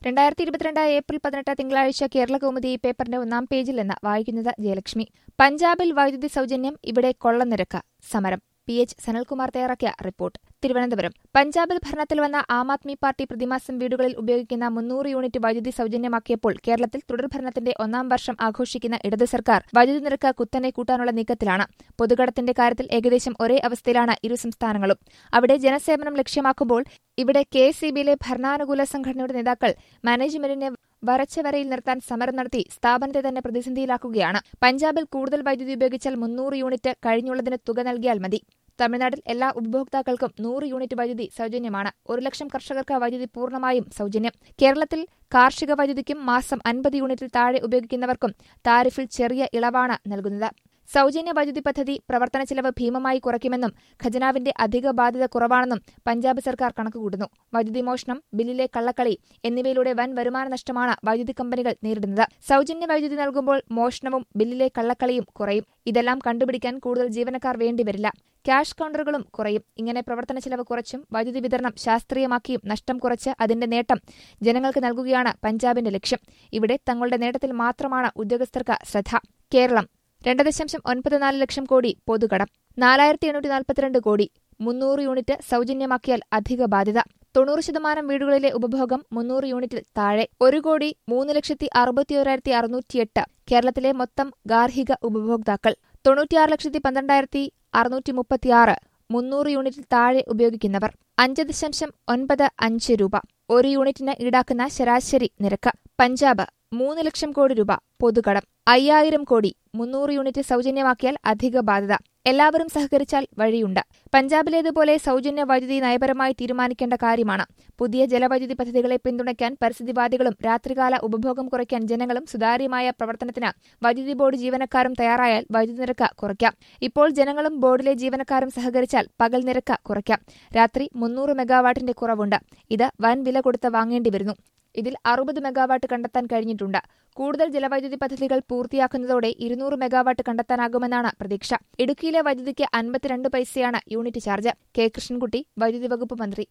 രണ്ടായിരത്തി ഇരുപത്തിരണ്ട് ഏപ്രിൽ പതിനെട്ട് തിങ്കളാഴ്ച കേരള കൗമുദി പേപ്പറിന്റെ ഒന്നാം പേജിൽ നിന്ന് വായിക്കുന്നത് ജയലക്ഷ്മി പഞ്ചാബിൽ വൈദ്യുതി സൗജന്യം ഇവിടെ കൊള്ളനിരക്ക് സമരം പി എച്ച് സനൽകുമാർ തയ്യാറാക്കിയ റിപ്പോർട്ട് തിരുവനന്തപുരം പഞ്ചാബിൽ ഭരണത്തിൽ വന്ന ആം ആദ്മി പാർട്ടി പ്രതിമാസം വീടുകളിൽ ഉപയോഗിക്കുന്ന മുന്നൂറ് യൂണിറ്റ് വൈദ്യുതി സൗജന്യമാക്കിയപ്പോൾ കേരളത്തിൽ തുടർഭരണത്തിന്റെ ഒന്നാം വർഷം ആഘോഷിക്കുന്ന ഇടത് സർക്കാർ വൈദ്യുതി നിരക്ക് കുത്തനെ കൂട്ടാനുള്ള നീക്കത്തിലാണ് പൊതുകടത്തിന്റെ കാര്യത്തിൽ ഏകദേശം ഒരേ അവസ്ഥയിലാണ് ഇരു സംസ്ഥാനങ്ങളും അവിടെ ജനസേവനം ലക്ഷ്യമാക്കുമ്പോൾ ഇവിടെ കെ എസ് സി ബിയിലെ ഭരണാനുകൂല സംഘടനയുടെ നേതാക്കൾ മാനേജ്മെന്റിനെ വരച്ച വരയിൽ നിർത്താൻ സമരം നടത്തി സ്ഥാപനത്തെ തന്നെ പ്രതിസന്ധിയിലാക്കുകയാണ് പഞ്ചാബിൽ കൂടുതൽ വൈദ്യുതി ഉപയോഗിച്ചാൽ മുന്നൂറ് യൂണിറ്റ് കഴിഞ്ഞുള്ളതിന് തുക നൽകിയാൽ മതി തമിഴ്നാട്ടിൽ എല്ലാ ഉപഭോക്താക്കൾക്കും നൂറ് യൂണിറ്റ് വൈദ്യുതി സൗജന്യമാണ് ഒരു ലക്ഷം കർഷകർക്ക് വൈദ്യുതി പൂർണ്ണമായും സൗജന്യം കേരളത്തിൽ കാർഷിക വൈദ്യുതിക്കും മാസം അൻപത് യൂണിറ്റിൽ താഴെ ഉപയോഗിക്കുന്നവർക്കും താരിഫിൽ ചെറിയ ഇളവാണ് നൽകുന്നത് സൗജന്യ വൈദ്യുതി പദ്ധതി പ്രവർത്തന ചെലവ് ഭീമമായി കുറയ്ക്കുമെന്നും ഖജനാവിന്റെ അധിക ബാധ്യത കുറവാണെന്നും പഞ്ചാബ് സർക്കാർ കണക്കുകൂട്ടുന്നു വൈദ്യുതി മോഷണം ബില്ലിലെ കള്ളക്കളി എന്നിവയിലൂടെ വൻ വരുമാന നഷ്ടമാണ് വൈദ്യുതി കമ്പനികൾ നേരിടുന്നത് സൗജന്യ വൈദ്യുതി നൽകുമ്പോൾ മോഷണവും ബില്ലിലെ കള്ളക്കളിയും കുറയും ഇതെല്ലാം കണ്ടുപിടിക്കാൻ കൂടുതൽ ജീവനക്കാർ വേണ്ടിവരില്ല ക്യാഷ് കൌണ്ടറുകളും കുറയും ഇങ്ങനെ പ്രവർത്തന ചെലവ് കുറച്ചും വൈദ്യുതി വിതരണം ശാസ്ത്രീയമാക്കിയും നഷ്ടം കുറച്ച് അതിന്റെ നേട്ടം ജനങ്ങൾക്ക് നൽകുകയാണ് പഞ്ചാബിന്റെ ലക്ഷ്യം ഇവിടെ തങ്ങളുടെ നേട്ടത്തിൽ മാത്രമാണ് ഉദ്യോഗസ്ഥർക്ക് ശ്രദ്ധ കേരളം രണ്ട് ദശാംശം ഒൻപത് നാല് ലക്ഷം കോടി പൊതുകടം നാലായിരത്തി എണ്ണൂറ്റി നാൽപ്പത്തിരണ്ട് കോടി മുന്നൂറ് യൂണിറ്റ് സൗജന്യമാക്കിയാൽ അധിക ബാധ്യത തൊണ്ണൂറ് ശതമാനം വീടുകളിലെ ഉപഭോഗം മുന്നൂറ് യൂണിറ്റിൽ താഴെ ഒരു കോടി മൂന്ന് ലക്ഷത്തി അറുപത്തിയോരായിരത്തി അറുന്നൂറ്റിയെട്ട് കേരളത്തിലെ മൊത്തം ഗാർഹിക ഉപഭോക്താക്കൾ തൊണ്ണൂറ്റിയാറ് ലക്ഷത്തി പന്ത്രണ്ടായിരത്തി അറുന്നൂറ്റി മുപ്പത്തിയാറ് മുന്നൂറ് യൂണിറ്റിൽ താഴെ ഉപയോഗിക്കുന്നവർ അഞ്ച് ദശാംശം ഒൻപത് അഞ്ച് രൂപ ഒരു യൂണിറ്റിന് ഈടാക്കുന്ന ശരാശരി നിരക്ക് പഞ്ചാബ് മൂന്ന് ലക്ഷം കോടി രൂപ പൊതുകടം അയ്യായിരം കോടി മുന്നൂറ് യൂണിറ്റ് സൗജന്യമാക്കിയാൽ അധിക ബാധ്യത എല്ലാവരും സഹകരിച്ചാൽ വഴിയുണ്ട് പഞ്ചാബിലേതുപോലെ സൗജന്യ വൈദ്യുതി നയപരമായി തീരുമാനിക്കേണ്ട കാര്യമാണ് പുതിയ ജലവൈദ്യുതി പദ്ധതികളെ പിന്തുണയ്ക്കാൻ പരിസ്ഥിതിവാദികളും രാത്രികാല ഉപഭോഗം കുറയ്ക്കാൻ ജനങ്ങളും സുതാര്യമായ പ്രവർത്തനത്തിന് വൈദ്യുതി ബോർഡ് ജീവനക്കാരും തയ്യാറായാൽ വൈദ്യുതി നിരക്ക് കുറയ്ക്കാം ഇപ്പോൾ ജനങ്ങളും ബോർഡിലെ ജീവനക്കാരും സഹകരിച്ചാൽ പകൽ നിരക്ക് കുറയ്ക്കാം രാത്രി മുന്നൂറ് മെഗാവാട്ടിന്റെ കുറവുണ്ട് ഇത് വൻ വില കൊടുത്ത് വാങ്ങേണ്ടി വരുന്നു ഇതിൽ അറുപത് മെഗാവാട്ട് കണ്ടെത്താൻ കഴിഞ്ഞിട്ടുണ്ട് കൂടുതൽ ജലവൈദ്യുതി പദ്ധതികൾ പൂർത്തിയാക്കുന്നതോടെ ഇരുന്നൂറ് മെഗാവാട്ട് കണ്ടെത്താനാകുമെന്നാണ് പ്രതീക്ഷ ഇടുക്കിയിലെ വൈദ്യുതിക്ക് അൻപത്തിരണ്ട് പൈസയാണ് യൂണിറ്റ് ചാർജ് കെ കൃഷ്ണൻകുട്ടി വൈദ്യുതി വകുപ്പ് മന്ത്രി